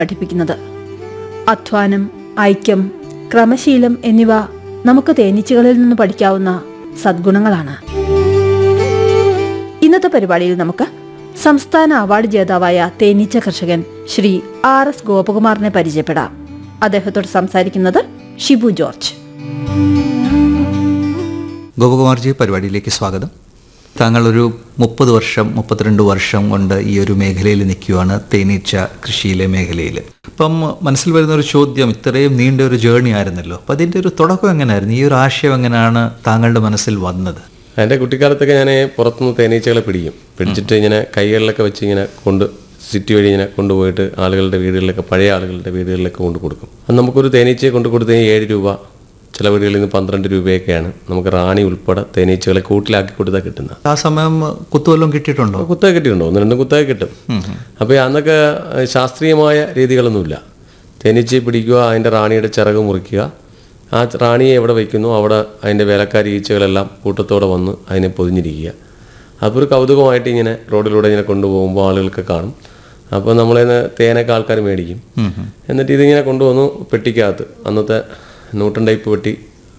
പഠിപ്പിക്കുന്നത് അധ്വാനം ഐക്യം ക്രമശീലം എന്നിവ നമുക്ക് തേനീച്ചകളിൽ നിന്ന് പഠിക്കാവുന്ന സദ്ഗുണങ്ങളാണ് ഇന്നത്തെ പരിപാടിയിൽ നമുക്ക് സംസ്ഥാന അവാർഡ് ജേതാവായ തേനീച്ച കർഷകൻ ശ്രീ ആർ എസ് ഗോപകുമാറിനെ പരിചയപ്പെടാം അദ്ദേഹത്തോട് സംസാരിക്കുന്നത് ഷിബു ജോർജ് ഗോപകുമാർജി പരിപാടിയിലേക്ക് സ്വാഗതം താങ്കൾ ഒരു മുപ്പത് വർഷം മുപ്പത്തിരണ്ട് വർഷം കൊണ്ട് ഈ ഒരു മേഖലയിൽ നിൽക്കുകയാണ് തേനീച്ച കൃഷിയിലെ മേഖലയിൽ അപ്പം മനസ്സിൽ വരുന്ന ഒരു ചോദ്യം ഇത്രയും നീണ്ട ഒരു ജേർണി ആയിരുന്നല്ലോ അപ്പം അതിൻ്റെ ഒരു തുടക്കം എങ്ങനെയായിരുന്നു ഈ ഒരു ആശയം എങ്ങനെയാണ് താങ്കളുടെ മനസ്സിൽ വന്നത് എൻ്റെ കുട്ടിക്കാലത്തൊക്കെ ഞാൻ പുറത്തുനിന്ന് തേനീച്ചകളെ പിടിക്കും പിടിച്ചിട്ട് ഇങ്ങനെ കൈകളിലൊക്കെ വെച്ച് ഇങ്ങനെ കൊണ്ട് സിറ്റി വഴി ഇങ്ങനെ കൊണ്ടുപോയിട്ട് ആളുകളുടെ വീടുകളിലൊക്കെ പഴയ ആളുകളുടെ വീടുകളിലൊക്കെ കൊണ്ട് കൊടുക്കും അത് നമുക്കൊരു തേനീച്ചയെ കൊണ്ട് കൊടുത്തതിന് ഏഴ് രൂപ ചില വീടുകളിൽ നിന്ന് പന്ത്രണ്ട് രൂപയൊക്കെയാണ് നമുക്ക് റാണി ഉൾപ്പെടെ തേനീച്ചകളെ കൂട്ടിലാക്കി കൊടുത്താൽ കിട്ടുന്നത് ആ സമയം കുത്തുവല്ലം കിട്ടിയിട്ടുണ്ടോ കുത്തക കിട്ടിയിട്ടുണ്ടോ ഒന്ന് രണ്ടും കുത്തക കിട്ടും അപ്പോൾ അന്നൊക്കെ ശാസ്ത്രീയമായ രീതികളൊന്നുമില്ല തേനീച്ചയെ പിടിക്കുക അതിൻ്റെ റാണിയുടെ ചിറക് മുറിക്കുക ആ റാണിയെ എവിടെ വയ്ക്കുന്നു അവിടെ അതിൻ്റെ വേലക്കാരി ഈച്ചകളെല്ലാം കൂട്ടത്തോടെ വന്ന് അതിനെ പൊതിഞ്ഞിരിക്കുക അപ്പോൾ ഒരു കൗതുകമായിട്ട് ഇങ്ങനെ റോഡിലൂടെ ഇങ്ങനെ കൊണ്ടുപോകുമ്പോൾ ആളുകൾക്ക് കാണും അപ്പോൾ നമ്മളെ തേനൊക്കെ ആൾക്കാർ മേടിക്കും എന്നിട്ട് ഇതിങ്ങനെ കൊണ്ടുവന്നു പെട്ടിക്കകത്ത് അന്നത്തെ നൂട്ടൻ ടൈപ്പ് പെട്ടി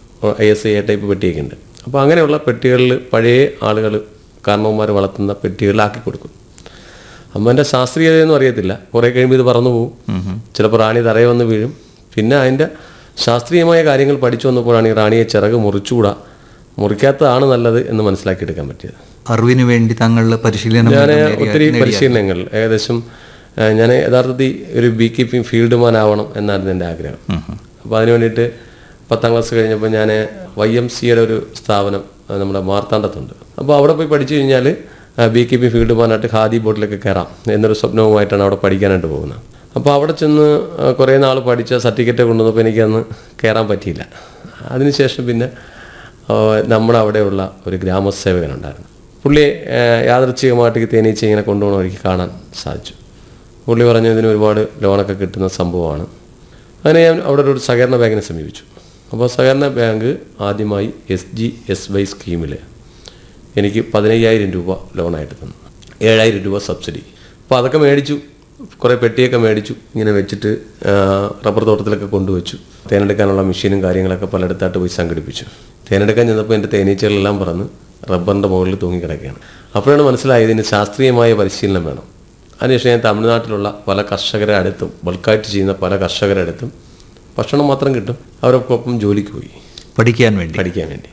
ഐ എസ് എ ടൈപ്പ് പെട്ടിയൊക്കെ ഉണ്ട് അപ്പോൾ അങ്ങനെയുള്ള പെട്ടികളിൽ പഴയ ആളുകൾ കാരണവന്മാർ വളർത്തുന്ന പെട്ടികളിലാക്കി കൊടുക്കും അമ്മൻ്റെ ശാസ്ത്രീയതയൊന്നും അറിയത്തില്ല കുറേ കഴിയുമ്പോൾ ഇത് പറന്നു പോകും ചിലപ്പോൾ റാണി തറയെ വന്ന് വീഴും പിന്നെ അതിൻ്റെ ശാസ്ത്രീയമായ കാര്യങ്ങൾ പഠിച്ചു വന്നപ്പോഴാണ് ഈ റാണിയെ ചിറക് മുറിച്ചുകൂടാ മുറിക്കാത്തതാണ് നല്ലത് എന്ന് മനസ്സിലാക്കിയെടുക്കാൻ പറ്റിയത് അറിവിന് വേണ്ടി താങ്കൾ പരിശീലനം ഞാൻ നേടിയ- ഒത്തിരി പരിശീലനങ്ങൾ ഏകദേശം ഞാൻ യഥാർത്ഥത്തിൽ ഒരു ബീ കീപ്പിംഗ് ഫീൽഡ് മാൻ ആവണം എന്നായിരുന്നു എൻ്റെ ആഗ്രഹം അപ്പോൾ അതിന് വേണ്ടിയിട്ട് പത്താം ക്ലാസ് കഴിഞ്ഞപ്പോൾ ഞാൻ വൈ എം സിയുടെ ഒരു സ്ഥാപനം ആ, നമ്മുടെ മാർത്താണ്ഡത്തുണ്ട് അപ്പോൾ അവിടെ പോയി പഠിച്ചു കഴിഞ്ഞാൽ ബീ കീപ്പിംഗ് ഫീൽഡ് മാനായിട്ട് ഖാദി ബോട്ടിലൊക്കെ കയറാം എന്നൊരു സ്വപ്നവുമായിട്ടാണ് അവിടെ പഠിക്കാനായിട്ട് പോകുന്നത് അപ്പോൾ അവിടെ ചെന്ന് ആ, കുറേ നാൾ പഠിച്ച സർട്ടിഫിക്കറ്റ് കൊണ്ടുവന്നപ്പോൾ എനിക്കന്ന് കയറാൻ പറ്റിയില്ല അതിനുശേഷം പിന്നെ ആ, നമ്മുടെ അവിടെയുള്ള ഒരു ഗ്രാമസേവകനുണ്ടായിരുന്നു പുള്ളിയെ ആ, യാദൃച്ഛികമായിട്ട് ഈ തേനീച്ച ഇങ്ങനെ കൊണ്ടുപോകണം എനിക്ക് കാണാൻ സാധിച്ചു പുള്ളി പറഞ്ഞു ഇതിന് ഒരുപാട് ലോണൊക്കെ കിട്ടുന്ന സംഭവമാണ് അങ്ങനെ ഞാൻ അവിടെ ഒരു സഹകരണ ബാങ്കിനെ സമീപിച്ചു അപ്പോൾ സഹകരണ ബാങ്ക് ആദ്യമായി എസ് ജി എസ് വൈ സ്കീമിൽ എനിക്ക് പതിനയ്യായിരം രൂപ ലോണായിട്ട് തന്നു ഏഴായിരം രൂപ സബ്സിഡി അപ്പോൾ അതൊക്കെ മേടിച്ചു കുറേ പെട്ടിയൊക്കെ മേടിച്ചു ഇങ്ങനെ വെച്ചിട്ട് ആ, റബ്ബർ തോട്ടത്തിലൊക്കെ കൊണ്ടുവച്ചു തേനെടുക്കാനുള്ള മെഷീനും കാര്യങ്ങളൊക്കെ പലയിടത്തായിട്ട് പോയി സംഘടിപ്പിച്ചു തേനെടുക്കാൻ ചെന്നപ്പോൾ എൻ്റെ തേനീച്ചകളെല്ലാം പറന്ന് റബ്ബറിൻ്റെ മുകളിൽ തൂങ്ങിക്കിടക്കുകയാണ് അപ്പോഴാണ് മനസ്സിലായത് ഇതിന് ശാസ്ത്രീയമായ പരിശീലനം വേണം അതിനുശേഷം ഞാൻ തമിഴ്നാട്ടിലുള്ള പല കർഷകരെ അടുത്തും ബൾക്കായിട്ട് ചെയ്യുന്ന പല കർഷകരുടെ അടുത്തും ഭക്ഷണം മാത്രം കിട്ടും അവരൊപ്പം ജോലിക്ക് പോയി പഠിക്കാൻ വേണ്ടി പഠിക്കാൻ വേണ്ടി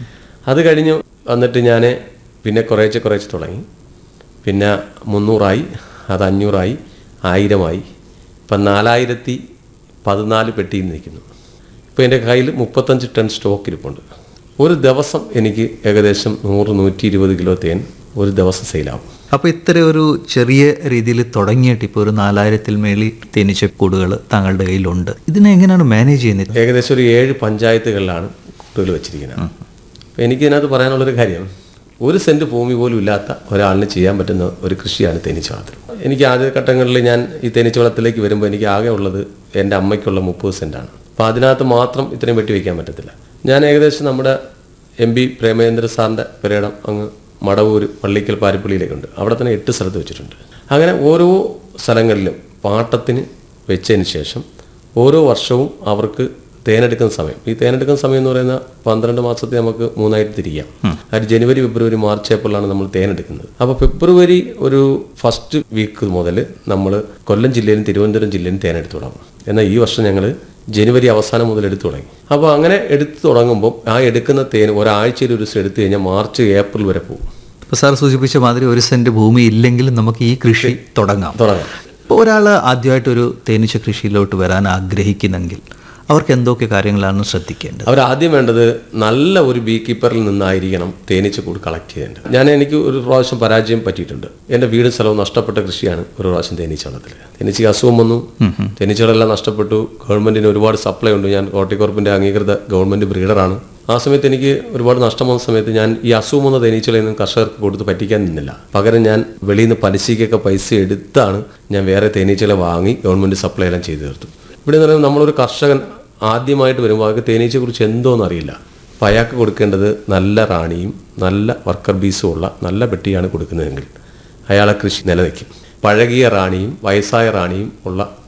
അത് കഴിഞ്ഞ് വന്നിട്ട് ഞാൻ പിന്നെ കുറേശ്ശെ കുറേശ്ശെ തുടങ്ങി പിന്നെ മുന്നൂറായി അത് അഞ്ഞൂറായി ആയിരമായി ഇപ്പം നാലായിരത്തി പതിനാല് പെട്ടിയിൽ നിൽക്കുന്നു ഇപ്പോൾ എൻ്റെ കയ്യിൽ മുപ്പത്തഞ്ച് ടൺ സ്റ്റോക്ക് ഇരിപ്പുണ്ട് ഒരു ദിവസം എനിക്ക് ഏകദേശം നൂറ് നൂറ്റി ഇരുപത് കിലോ തേൻ ഒരു ദിവസം സെയിലാവും അപ്പോൾ ഇത്ര ഒരു ചെറിയ രീതിയിൽ തുടങ്ങിയിട്ട് ഇപ്പോൾ ഒരു നാലായിരത്തിൽ മേളി തേനീച്ചക്കൂടുകൾ താങ്കളുടെ കയ്യിലുണ്ട് ഇതിനെ എങ്ങനെയാണ് മാനേജ് ചെയ്യുന്നത് ഏകദേശം ഒരു ഏഴ് പഞ്ചായത്തുകളിലാണ് കൂടുതൽ വെച്ചിരിക്കുന്നത് അപ്പോൾ എനിക്ക് ഇതിനകത്ത് പറയാനുള്ളൊരു കാര്യം ഒരു സെന്റ് ഭൂമി പോലും ഇല്ലാത്ത ഒരാളിന് ചെയ്യാൻ പറ്റുന്ന ഒരു കൃഷിയാണ് തേനീച്ച വളർത്തൽ എനിക്ക് ആദ്യ ഘട്ടങ്ങളിൽ ഞാൻ ഈ തേനീച്ച വളർത്തലേക്ക് വരുമ്പോൾ എനിക്ക് ആകെ ഉള്ളത് എൻ്റെ അമ്മയ്ക്കുള്ള മുപ്പത് സെന്റാണ് അപ്പോൾ അതിനകത്ത് മാത്രം ഇത്രയും വെട്ടി വയ്ക്കാൻ പറ്റത്തില്ല ഞാൻ ഏകദേശം നമ്മുടെ എം പി പ്രേമേന്ദ്ര സാറിൻ്റെ പുരയിടം അങ്ങ് മടവൂർ പള്ളിക്കൽ പാരിപ്പള്ളിയിലേക്കുണ്ട് അവിടെ തന്നെ എട്ട് സ്ഥലത്ത് വെച്ചിട്ടുണ്ട് അങ്ങനെ ഓരോ സ്ഥലങ്ങളിലും പാട്ടത്തിന് വെച്ചതിന് ശേഷം ഓരോ വർഷവും അവർക്ക് തേനെടുക്കുന്ന സമയം ഈ തേനെടുക്കുന്ന സമയം എന്ന് പറയുന്ന പന്ത്രണ്ട് മാസത്തെ നമുക്ക് മൂന്നായിട്ട് തിരിക്കാം അത് ജനുവരി ഫെബ്രുവരി മാർച്ച് ഏപ്രിലാണ് നമ്മൾ തേനെടുക്കുന്നത് അപ്പോൾ ഫെബ്രുവരി ഒരു ഫസ്റ്റ് വീക്ക് മുതൽ നമ്മൾ കൊല്ലം ജില്ലയിലും തിരുവനന്തപുരം ജില്ലയിലും തേനെടുത്ത് തുടങ്ങും എന്നാൽ ഈ വർഷം ഞങ്ങൾ ജനുവരി അവസാനം മുതൽ എടുത്തു തുടങ്ങി അപ്പോൾ അങ്ങനെ എടുത്തു തുടങ്ങുമ്പോൾ ആ എടുക്കുന്ന തേൻ ഒരാഴ്ചയിൽ ഒരു ദിവസം എടുത്തു കഴിഞ്ഞാൽ മാർച്ച് ഏപ്രിൽ വരെ പോകും ഇപ്പോൾ സാർ സൂചിപ്പിച്ച മാതിരി ഒരു സെന്റ് ഭൂമി ഇല്ലെങ്കിലും നമുക്ക് ഈ കൃഷി തുടങ്ങാം തുടങ്ങാം ഇപ്പോൾ ഒരാൾ ആദ്യമായിട്ടൊരു തേനീച്ച കൃഷിയിലോട്ട് വരാൻ ആഗ്രഹിക്കുന്നെങ്കിൽ അവർക്ക് എന്തൊക്കെ കാര്യങ്ങളാണ് ശ്രദ്ധിക്കേണ്ടത് അവർ ആദ്യം വേണ്ടത് നല്ല ഒരു ബീ കീപ്പറിൽ നിന്നായിരിക്കണം തേനീച്ച കൂട് കളക്ട് ചെയ്യേണ്ടത് ഞാൻ എനിക്ക് ഒരു പ്രാവശ്യം പരാജയം പറ്റിയിട്ടുണ്ട് എൻ്റെ വീടും സ്ഥലവും നഷ്ടപ്പെട്ട കൃഷിയാണ് ഒരു പ്രാവശ്യം തേനീച്ച വളത്തിൽ തേനീച്ചയ്ക്ക് അസുഖം വന്നു തേനീച്ചകളെല്ലാം നഷ്ടപ്പെട്ടു ഗവൺമെന്റിന് ഒരുപാട് സപ്ലൈ ഉണ്ട് ഞാൻ കോർട്ടിക്കോർപ്പിന്റെ അംഗീകൃത ഗവൺമെന്റ് ബ്രീഡറാണ് ആ സമയത്ത് എനിക്ക് ഒരുപാട് നഷ്ടം വന്ന സമയത്ത് ഞാൻ ഈ അസുഖം വന്ന തേനീച്ചകളെയൊന്നും കർഷകർക്ക് കൊടുത്ത് പറ്റിക്കാൻ നിന്നില്ല പകരം ഞാൻ വെളിയിൽ നിന്ന് പലിശയ്ക്കൊക്കെ പൈസ എടുത്താണ് ഞാൻ വേറെ തേനീച്ചകളെ വാങ്ങി ഗവൺമെന്റ് സപ്ലൈ എല്ലാം ചെയ്തു തീർത്തു ഇവിടെ എന്ന് പറയുന്നത് നമ്മളൊരു കർഷകൻ ആദ്യമായിട്ട് വരുമ്പോൾ അയാൾക്ക് തേനീച്ചയെക്കുറിച്ച് എന്തോന്ന് അറിയില്ല അപ്പം അയാൾക്ക് കൊടുക്കേണ്ടത് നല്ല റാണിയും നല്ല വർക്കർ ബീസും ഉള്ള നല്ല പെട്ടിയാണ് കൊടുക്കുന്നതെങ്കിൽ അയാളെ കൃഷി നിലനിൽക്കും പഴകിയ റാണിയും വയസ്സായ റാണിയും ഉള്ള